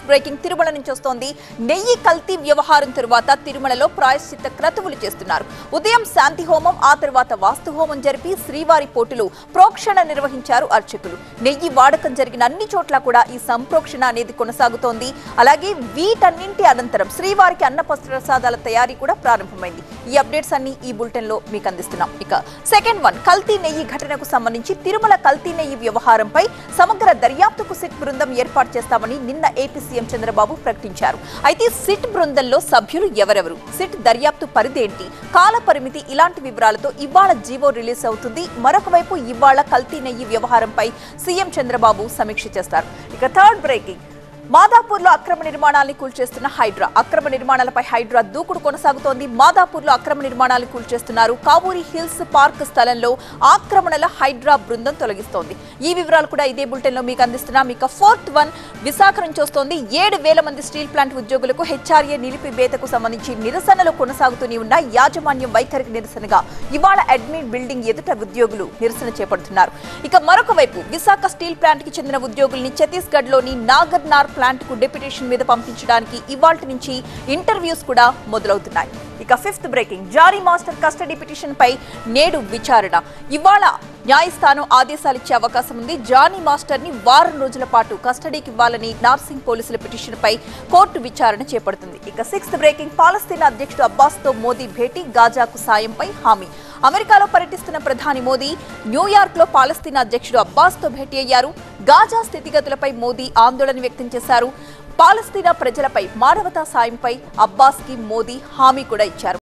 first breaking Tirumala నుంచి వస్తోంది నెయ్యి కల్తీ వ్యవహారం తరువాత తిరుమలలో ప్రాయశ్చిత్త క్రతువులు చేస్తున్నారు ఉదయం శాంతి హోమం ఆ తర్వాత వాస్తు హోమం జరిపి శ్రీవారి పోటులు ప్రోక్షణ నిర్వహించారు అర్చకులు నెయ్యి వాడకం జరిగిన అన్ని చోట్ల కూడా ఈ సంప్రోక్షణ అనేది కొనసాగుతోంది అలాగే వీటన్నింటి అనంతరం శ్రీవారికి అన్న ప్రసాదాల తయారీ కూడా ప్రారంభమైంది ఈ అప్డేట్స్ అన్ని ఈ బులెటిన్ లో మీకు అందిస్తున్నాం ఇక సెకండ్ వన్ కల్తీ నెయ్యి ఘటనకు సంబంధించి తిరుమల కల్తీ నెయ్యి వ్యవహారంపై సమగ్ర దర్యాప్తుకు సిట్ బృందం ఏర్పాటు చేస్తామని నిన్న ఏపీ సీఎం చంద్రబాబు ప్రకటించారు అయితే సిట్ బృందంలో సభ్యులు ఎవరెవరు సిట్ దర్యాప్తు పరిధేంటి కాల పరిమితి ఇలాంటి వివరాలతో ఇవాళ జీవో రిలీజ్ అవుతుంది మరొక వైపు ఇవాళ కల్తీ నెయ్యి వ్యవహారంపై సీఎం చంద్రబాబు సమీక్ష చేస్తారు ఇక థర్డ్ బ్రేకింగ్ మాదాపూర్లో అక్రమ నిర్మాణాలను కూల్చేస్తున్న హైడ్రా అక్రమ నిర్మాణాలపై హైడ్రా దూకుడు కొనసాగుతోంది మాదాపూర్లో అక్రమ నిర్మాణాలు కూల్చేస్తున్నారు కావూరి హిల్స్ పార్క్ స్థలంలో ఆక్రమణల హైడ్రా బృందం తొలగిస్తోంది ఈ వివరాలు కూడా ఇదే బులెటిన్ లో మీకు అందిస్తున్నాం ఇక ఫోర్త్ వన్ విశాఖ నుంచి వస్తోంది ఏడు వేల మంది స్టీల్ ప్లాంట్ ఉద్యోగులకు హెచ్ఆర్ఏ నిలిపివేతకు సంబంధించి నిరసనలు కొనసాగుతూనే ఉన్న యాజమాన్యం వైఖరికి నిరసనగా ఇవాళ అడ్మిన్ బిల్డింగ్ ఎదుట ఉద్యోగులు నిరసన చేపడుతున్నారు ఇక మరొక వైపు విశాఖ స్టీల్ ప్లాంట్ కి చెందిన ఉద్యోగుల్ని ఛత్తీస్గఢ్ లోని నాగర్నార్ ప్లాంట్ కు డెప్యుటేషన్ మీద పంపించడానికి ఇవాల్టి నుంచి ఇంటర్వ్యూస్ కూడా మొదలవుతున్నాయి ఇక ఫిఫ్త్ బ్రేకింగ్ జారీ మాస్టర్ కస్టడీ పిటిషన్ పై నేడు విచారణ ఇవాళ న్యాయస్థానం ఆదేశాలు ఇచ్చే అవకాశం ఉంది జానీ మాస్టర్ ని వారం రోజుల పాటు కస్టడీకి ఇవ్వాలని నార్సింగ్ పోలీసుల పిటిషన్ పై కోర్టు విచారణ చేపడుతుంది ఇక సిక్స్త్ బ్రేకింగ్ పాలస్తీనా అధ్యక్షుడు అబ్బాస్ తో మోదీ భేటీ గాజాకు సాయంపై హామీ అమెరికాలో పర్యటిస్తున్న ప్రధాని మోదీ న్యూయార్క్ లో పాలస్తీనా అధ్యక్షుడు అబ్బాస్ తో భేటీ అయ్యారు గాజా స్థితిగతులపై మోదీ ఆందోళన వ్యక్తం చేశారు పాలస్తీనా ప్రజలపై మానవతా సాయంపై అబ్బాస్ కి మోదీ హామీ కూడా ఇచ్చారు